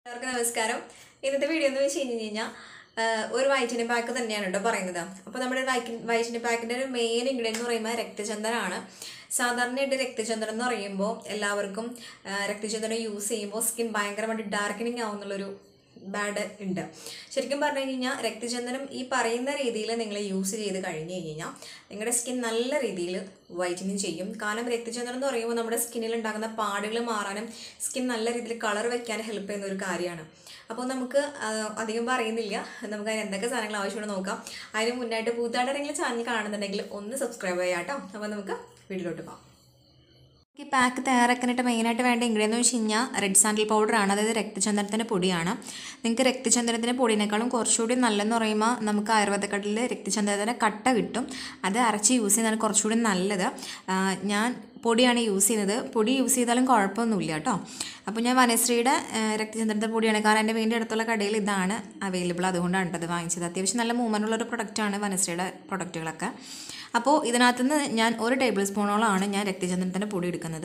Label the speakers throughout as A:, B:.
A: എല്ലാവർക്കും നമസ്കാരം ഇന്നത്തെ വീഡിയോ എന്ന് വെച്ച് കഴിഞ്ഞ് കഴിഞ്ഞാൽ ഒരു വൈറ്റിൻ്റെ പാക്ക് തന്നെയാണ് കേട്ടോ പറയുന്നത് അപ്പോൾ നമ്മുടെ വൈറ്റിൻ്റെ പാക്കിൻ്റെ ഒരു മെയിൻ ഇൻഗ്രീഡിയൻ എന്ന് പറയുമ്പോൾ രക്തചന്ദനമാണ് സാധാരണയായിട്ട് രക്തചന്ദനം എന്ന് പറയുമ്പോൾ എല്ലാവർക്കും ആ, രക്തചന്ദനം യൂസ് ചെയ്യുമ്പോൾ സ്കിൻ ഭയങ്കരമായിട്ട് ഡാർക്കനിങ് ആവുന്നുള്ളൊരു ബാഡ് ഉണ്ട് ശരിക്കും പറഞ്ഞു കഴിഞ്ഞാൽ രക്തചന്ദനം ഈ പറയുന്ന രീതിയിൽ നിങ്ങൾ യൂസ് ചെയ്ത് കഴിഞ്ഞ് കഴിഞ്ഞാൽ നിങ്ങളുടെ സ്കിൻ നല്ല രീതിയിൽ വൈറ്റനിങ് ചെയ്യും കാരണം രക്തചന്ദനം എന്ന് പറയുമ്പോൾ നമ്മുടെ സ്കിന്നിൽ ഉണ്ടാകുന്ന പാടുകൾ മാറാനും സ്കിൻ നല്ല രീതിയിൽ കളർ വയ്ക്കാനും ഹെൽപ്പ് ചെയ്യുന്ന ഒരു കാര്യമാണ് അപ്പോൾ നമുക്ക് ആ, അധികം പറയുന്നില്ല നമുക്ക് അതിന് എന്തൊക്കെ സാധനങ്ങൾ ആവശ്യമുണ്ട് നോക്കാം അതിന് മുന്നായിട്ട് പുതുതായിട്ട് ആരെങ്കിലും ചാനൽ കാണുന്നുണ്ടെങ്കിൽ ഒന്ന് സബ്സ്ക്രൈബ് ചെയ്യാം കേട്ടോ അപ്പോൾ നമുക്ക് വീഡിയോയിലോട്ട് പോകാം ഈ പാക്ക് തയ്യാറാക്കാനായിട്ട് മെയിനായിട്ട് വേണ്ട ഇൻഗ്രീഡിയൻ എന്ന് വെച്ച് കഴിഞ്ഞാൽ റെഡ് സാൻഡിൽ പൗഡറാണ് അതായത് രക്തചന്ദനത്തിൻ്റെ പൊടിയാണ് നിങ്ങൾക്ക് രക്തചന്ദനത്തിൻ്റെ പൊടിയേക്കാളും കുറച്ചുകൂടി നല്ലതെന്ന് പറയുമ്പോൾ നമുക്ക് ആയുർവേദക്കടലിൽ രക്തചന്ദനത്തിൻ്റെ കട്ട കിട്ടും അത് അരച്ച് യൂസ് ചെയ്യുന്നതാണ് കുറച്ചുകൂടി നല്ലത് ആ, ഞാൻ പൊടിയാണ് യൂസ് ചെയ്യുന്നത് പൊടി യൂസ് ചെയ്താലും കുഴപ്പമൊന്നുമില്ല കേട്ടോ അപ്പോൾ ഞാൻ വനശ്രീയുടെ ആ, രക്തചന്ദനത്തിൻ്റെ പൊടിയാണ് കാരണം എൻ്റെ വീടിൻ്റെ അടുത്തുള്ള കടയിൽ ഇതാണ് അവൈലബിൾ അതുകൊണ്ടാണ് കേട്ടോ ഇത് വാങ്ങിച്ചത് അത്യാവശ്യം നല്ല മൂവ്മെൻ്റ് ഉള്ളൊരു പ്രൊഡക്റ്റാണ് വനശ്രീയുടെ പ്രൊഡക്റ്റുകളൊക്കെ അപ്പോൾ ഇതിനകത്ത് നിന്ന് ഞാൻ ഒരു ടേബിൾ സ്പൂണോളമാണ് ഞാൻ രക്തചന്ദനത്തിൻ്റെ പൊടി എടുക്കുന്നത്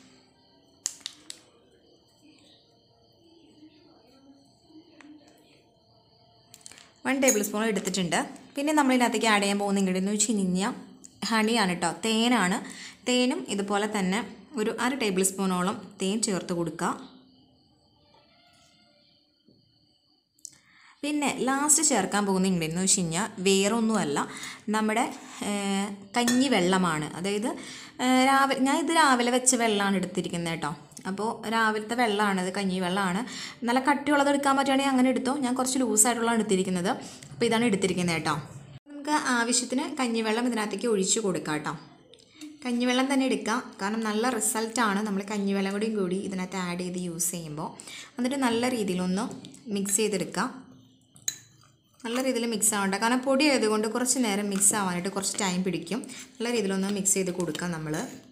A: വൺ ടേബിൾ സ്പൂൺ എടുത്തിട്ടുണ്ട് പിന്നെ നമ്മൾ ഇതിനകത്തേക്ക് ആഡ് ചെയ്യാൻ പോകുന്ന ഇൻഗ്രീഡിയൻ എന്ന് വെച്ച് കഴിഞ്ഞാൽ ഹണിയാണ് കേട്ടോ തേനാണ് തേനും ഇതുപോലെ തന്നെ ഒരു അര ടേബിൾ സ്പൂണോളം തേൻ ചേർത്ത് കൊടുക്കുക പിന്നെ ലാസ്റ്റ് ചേർക്കാൻ പോകുന്ന ഇൻഗ്രീഡിയൻ എന്ന് വെച്ച് കഴിഞ്ഞാൽ വേറൊന്നുമല്ല നമ്മുടെ ഏഹ്, കഞ്ഞി വെള്ളമാണ് അതായത് ഏഹ്, രാവിലെ ഞാൻ ഇത് രാവിലെ വെച്ച വെള്ളമാണ് എടുത്തിരിക്കുന്നത് കേട്ടോ അപ്പോൾ രാവിലത്തെ വെള്ളമാണ് ഇത് കഞ്ഞി വെള്ളമാണ് നല്ല കട്ടിയുള്ളത് എടുക്കാൻ പറ്റുകയാണെങ്കിൽ അങ്ങനെ എടുത്തോ ഞാൻ കുറച്ച് ലൂസായിട്ടുള്ളതാണ് എടുത്തിരിക്കുന്നത് അപ്പോൾ ഇതാണ് എടുത്തിരിക്കുന്നത് കേട്ടോ നമുക്ക് ആവശ്യത്തിന് കഞ്ഞിവെള്ളം ഇതിനകത്തേക്ക് ഒഴിച്ച് കൊടുക്കാം കേട്ടോ കഞ്ഞിവെള്ളം തന്നെ എടുക്കുക കാരണം നല്ല റിസൾട്ടാണ് നമ്മൾ കഞ്ഞിവെള്ളം കൂടിയും കൂടി ഇതിനകത്ത് ആഡ് ചെയ്ത് യൂസ് ചെയ്യുമ്പോൾ എന്നിട്ട് നല്ല രീതിയിലൊന്ന് മിക്സ് ചെയ്തെടുക്കുക നല്ല രീതിയിൽ മിക്സ് ആവണ്ട കാരണം പൊടി ആയതുകൊണ്ട് കുറച്ച് നേരം മിക്സ് ആവാനായിട്ട് കുറച്ച് ടൈം പിടിക്കും നല്ല രീതിയിലൊന്ന് മിക്സ് ചെയ്ത് കൊടുക്കാം നമ്മൾ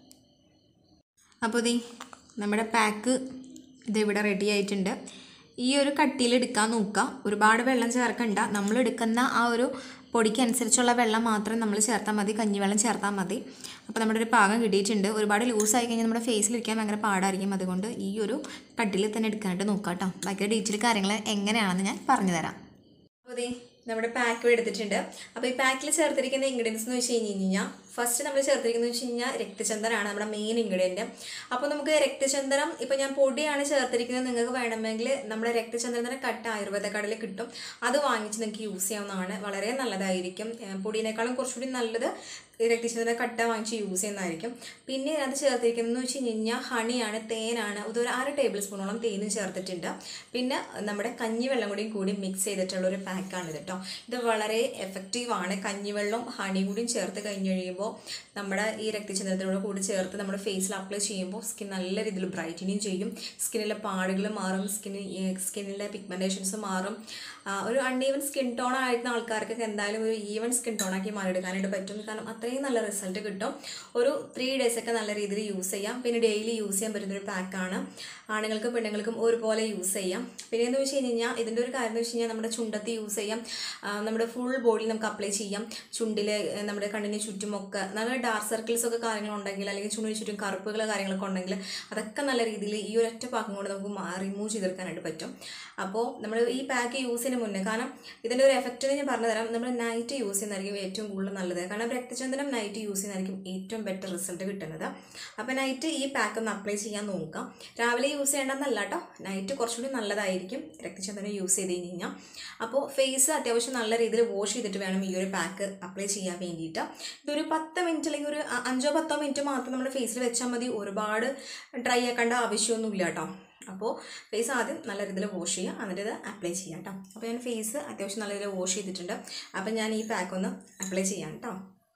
A: അപ്പോൾ ദേ നമ്മുടെ പാക്ക് ഇതിവിടെ റെഡി ആയിട്ടുണ്ട് ഈ ഒരു കട്ടിയിൽ എടുക്കാൻ നോക്കുക ഒരുപാട് വെള്ളം ചേർക്കണ്ട നമ്മൾ എടുക്കുന്ന ആ ഒരു പൊടിക്ക് അനുസരിച്ചുള്ള വെള്ളം മാത്രം നമ്മൾ ചേർത്താൽ മതി കഞ്ഞിവെള്ളം ചേർത്താൽ മതി അപ്പോൾ നമ്മുടെ ഒരു പാകം കിട്ടിയിട്ടുണ്ട് ഒരുപാട് ലൂസായി കഴിഞ്ഞാൽ നമ്മുടെ ഫേസിൽ ഇരിക്കാൻ ഭയങ്കര പാടായിരിക്കും അതുകൊണ്ട് ഈ ഒരു കട്ടിയിൽ തന്നെ എടുക്കാനായിട്ട് നോക്കാം കേട്ടോ ബാക്കി ഡീറ്റെയിൽ കാര്യങ്ങൾ എങ്ങനെയാണെന്ന് ഞാൻ പറഞ്ഞു തരാം അപ്പോൾ ദേ നമ്മുടെ പാക്ക് എടുത്തിട്ടുണ്ട് അപ്പോൾ ഈ പാക്കിൽ ചേർത്തിരിക്കുന്ന ഇൻഗ്രീഡിയൻസ് എന്ന് വെച്ച് കഴിഞ്ഞ് കഴിഞ്ഞാൽ ഫസ്റ്റ് നമ്മൾ ചേർത്തിരിക്കുന്നത് വെച്ച് കഴിഞ്ഞാൽ രക്തചന്ദനമാണ് നമ്മുടെ മെയിൻ ഇൻഗ്രീഡിയൻറ്റ് അപ്പോൾ നമുക്ക് രക്തചന്ദനം ഇപ്പോൾ ഞാൻ പൊടിയാണ് ചേർത്തിരിക്കുന്നത് നിങ്ങൾക്ക് വേണമെങ്കിൽ നമ്മുടെ രക്തചന്ദനത്തിൻ്റെ കട്ട ആയുർവേദ കടയിൽ കിട്ടും അത് വാങ്ങിച്ച് നിങ്ങൾക്ക് യൂസ് ചെയ്യാവുന്നതാണ് വളരെ നല്ലതായിരിക്കും ഏഹ് പൊടിയേക്കാളും കുറച്ചുകൂടി നല്ലത് ഈ രക്തചന്ദന കട്ട വാങ്ങിച്ച് യൂസ് ചെയ്യുന്നതായിരിക്കും പിന്നെ ഇതിനകത്ത് ചേർത്തിരിക്കുന്നത് വെച്ച് കഴിഞ്ഞാൽ ഹണിയാണ് തേനാണ് ഇതൊരു അര ടേബിൾ സ്പൂണോളം തേനും ചേർത്തിട്ടുണ്ട് പിന്നെ നമ്മുടെ കഞ്ഞിവെള്ളം കൂടിയും കൂടി മിക്സ് ചെയ്തിട്ടുള്ള ഒരു പാക്കാണ് ഇത് കേട്ടോ ഇത് വളരെ എഫക്റ്റീവാണ് കഞ്ഞിവെള്ളവും ഹണി കൂടിയും ചേർത്ത് കഴിഞ്ഞ് കഴിയുമ്പോൾ നമ്മുടെ ഈ രക്തചന്ദ്രത്തിനോട് കൂടി ചേർത്ത് നമ്മുടെ ഫേസിൽ അപ്ലൈ ചെയ്യുമ്പോൾ സ്കിൻ നല്ല രീതിയിൽ ബ്രൈറ്റനിങ് ചെയ്യും സ്കിന്നിലെ പാടുകൾ മാറും സ്കിന്നിൽ സ്കിന്നിലെ പിഗ്മെൻറ്റേഷൻസ് മാറും ആ, ഒരു അൺഈവൻ സ്കിൻ ടോൺ ആയിരുന്ന ആൾക്കാർക്കൊക്കെ എന്തായാലും ഒരു ഈവൻ സ്കിൻ ടോൺ ആക്കി മാറിയെടുക്കാനായിട്ട് പറ്റും കാരണം അത്രയും നല്ല റിസൾട്ട് കിട്ടും ഒരു ത്രീ ഡേയ്സ് ഒക്കെ നല്ല രീതിയിൽ യൂസ് ചെയ്യാം പിന്നെ ഡെയിലി യൂസ് ചെയ്യാൻ പറ്റുന്ന ഒരു പാക്കാണ് ആണുങ്ങൾക്കും പെണ്ണുങ്ങൾക്കും ഒരുപോലെ യൂസ് ചെയ്യാം പിന്നെ എന്ന് വെച്ച് കഴിഞ്ഞാൽ ഇതിൻ്റെ ഒരു കാര്യം എന്ന് വെച്ച് കഴിഞ്ഞാൽ നമ്മുടെ ചുണ്ടത്ത് യൂസ് ചെയ്യാം ആ, നമ്മുടെ ഫുൾ ബോഡിയിൽ നമുക്ക് അപ്ലൈ ചെയ്യാം ചുണ്ടിൽ നമ്മുടെ കണ്ണിന് ചുറ്റുമൊക്കെ നല്ല ഡാർക്ക് സർക്കിൾസ് ഒക്കെ കാര്യങ്ങളുണ്ടെങ്കിൽ അല്ലെങ്കിൽ ചുണ്ടിന് ചുറ്റും കറുപ്പുകൾ കാര്യങ്ങളൊക്കെ ഉണ്ടെങ്കിൽ അതൊക്കെ നല്ല രീതിയിൽ ഈ ഒരു ഒറ്റ പാക്കും കൊണ്ട് നമുക്ക് റിമൂവ് ചെയ്തെടുക്കാനായിട്ട് പറ്റും അപ്പോൾ നമ്മൾ ഈ പാക്ക് യൂസ് ചെയ്യുന്നതിന് മുന്നേ കാരണം ഇതിൻ്റെ ഒരു എഫക്റ്റ് ഞാൻ പറഞ്ഞു തരാം നമ്മൾ നൈറ്റ് യൂസ് ചെയ്യുന്നതായിരിക്കും ഏറ്റവും കൂടുതൽ നല്ലത് കാരണം രക്തചന്ദനം നൈറ്റ് യൂസ് ചെയ്യുന്നതായിരിക്കും ഏറ്റവും ബെറ്റർ റിസൾട്ട് കിട്ടുന്നത് അപ്പോൾ നൈറ്റ് ഈ പാക്ക് ഒന്ന് അപ്ലൈ ചെയ്യാൻ നോക്കാം രാവിലെ യൂസ് ചെയ്യേണ്ടെന്നല്ല കേട്ടോ നൈറ്റ് കുറച്ചുകൂടി നല്ലതായിരിക്കും രക്തചന്ദനം യൂസ് ചെയ്ത് കഴിഞ്ഞ് കഴിഞ്ഞാൽ അപ്പോൾ ഫേസ് അത്യാവശ്യം നല്ല രീതിയിൽ വാഷ് ചെയ്തിട്ട് വേണം ഈ ഒരു പാക്ക് അപ്ലൈ ചെയ്യാൻ വേണ്ടിയിട്ട് ഇതൊരു പത്ത് മിനിറ്റ് അല്ലെങ്കിൽ ഒരു അ- അഞ്ചോ പത്തോ മിനിറ്റ് മാത്രം നമ്മുടെ ഫേസിൽ വെച്ചാൽ മതി ഒരുപാട് ഡ്രൈ ആക്കേണ്ട ആവശ്യമൊന്നുമില്ല കേട്ടോ അപ്പോൾ ഫേസ് ആദ്യം നല്ല രീതിയിൽ വാഷ് ചെയ്യുക എന്നിട്ട് ഇത് അപ്ലൈ ചെയ്യാം കേട്ടോ അപ്പോൾ ഞാൻ ഫേസ് അത്യാവശ്യം നല്ല രീതിയിൽ വാഷ് ചെയ്തിട്ടുണ്ട് അപ്പോൾ ഞാൻ ഈ പാക്ക് ഒന്ന് അപ്ലൈ ചെയ്യാം കേട്ടോ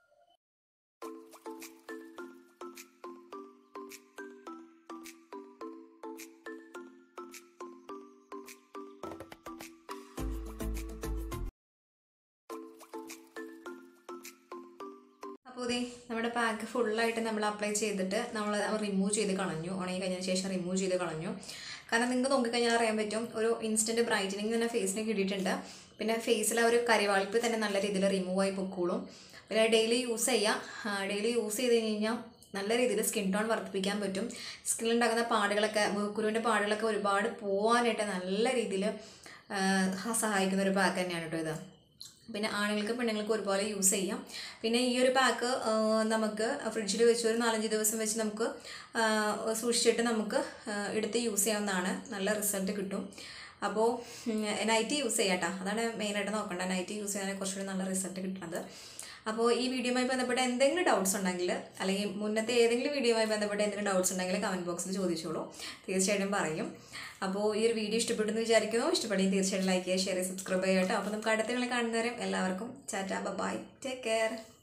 A: അപ്പോൾ ഇതേ നമ്മുടെ പാക്ക് ഫുള്ളായിട്ട് നമ്മൾ അപ്ലൈ ചെയ്തിട്ട് നമ്മൾ റിമൂവ് ചെയ്ത് കളഞ്ഞു ഉണങ്ങി കഴിഞ്ഞതിന് ശേഷം റിമൂവ് ചെയ്ത് കളഞ്ഞു കാരണം നിങ്ങൾക്ക് നോക്കിക്കഴിഞ്ഞാൽ അറിയാൻ പറ്റും ഒരു ഇൻസ്റ്റൻറ്റ് ബ്രൈറ്റനിങ് തന്നെ ഫേസിന് കിട്ടിയിട്ടുണ്ട് പിന്നെ ഫേസിലെ ഒരു കരിവാളിപ്പ് തന്നെ നല്ല രീതിയിൽ റിമൂവ് ആയി പൊക്കോളും പിന്നെ ഡെയിലി യൂസ് ചെയ്യുക ഡെയിലി യൂസ് ചെയ്ത് കഴിഞ്ഞ് കഴിഞ്ഞാൽ നല്ല രീതിയിൽ സ്കിൻ ടോൺ വർദ്ധിപ്പിക്കാൻ പറ്റും സ്കിന്നിൽ ഉണ്ടാകുന്ന പാടുകളൊക്കെ കുരുവിൻ്റെ പാടുകളൊക്കെ ഒരുപാട് പോവാനായിട്ട് നല്ല രീതിയിൽ സഹായിക്കുന്ന ഒരു പാക്ക് തന്നെയാണ് കേട്ടോ ഇത് പിന്നെ ആണുങ്ങൾക്ക് പെണ്ണുങ്ങൾക്ക് ഒരുപോലെ യൂസ് ചെയ്യാം പിന്നെ ഈ ഒരു പാക്ക് നമുക്ക് ഫ്രിഡ്ജിൽ വെച്ച് ഒരു നാലഞ്ച് ദിവസം വെച്ച് നമുക്ക് ആ, സൂക്ഷിച്ചിട്ട് നമുക്ക് ആ, എടുത്ത് യൂസ് ചെയ്യാവുന്നതാണ് നല്ല റിസൾട്ട് കിട്ടും അപ്പോൾ നൈറ്റ് യൂസ് ചെയ്യാം കേട്ടോ അതാണ് മെയിനായിട്ട് നോക്കേണ്ടത് നൈറ്റ് യൂസ് ചെയ്യാൻ കുറച്ചുകൂടി നല്ല റിസൾട്ട് കിട്ടുന്നത് അപ്പോൾ ഈ വീഡിയോയുമായി ബന്ധപ്പെട്ട എന്തെങ്കിലും ഡൗട്ട്സ് ഉണ്ടെങ്കിൽ അല്ലെങ്കിൽ മുന്നത്തെ ഏതെങ്കിലും വീഡിയോയുമായി ബന്ധപ്പെട്ട എന്തെങ്കിലും ഡൗട്ട്സ് ഉണ്ടെങ്കിൽ കമൻറ്റ് ബോക്സിൽ ചോദിച്ചോളൂ തീർച്ചയായിട്ടും പറയും അപ്പോൾ ഈ ഒരു വീഡിയോ ഇഷ്ടപ്പെട്ടെന്ന് വിചാരിക്കുന്നു ഇഷ്ടപ്പെടുകയും തീർച്ചയായിട്ടും ലൈക്ക് ചെയ്യുക ഷെയർ ചെയ്യുക സബ്സ്ക്രൈബ് ചെയ്യുക കേട്ടോ അപ്പോൾ നമുക്ക് അടുത്ത കളി കാണുന്നവരും എല്ലാവർക്കും ചാറ്റ ബൈ ടേക്ക് കെയർ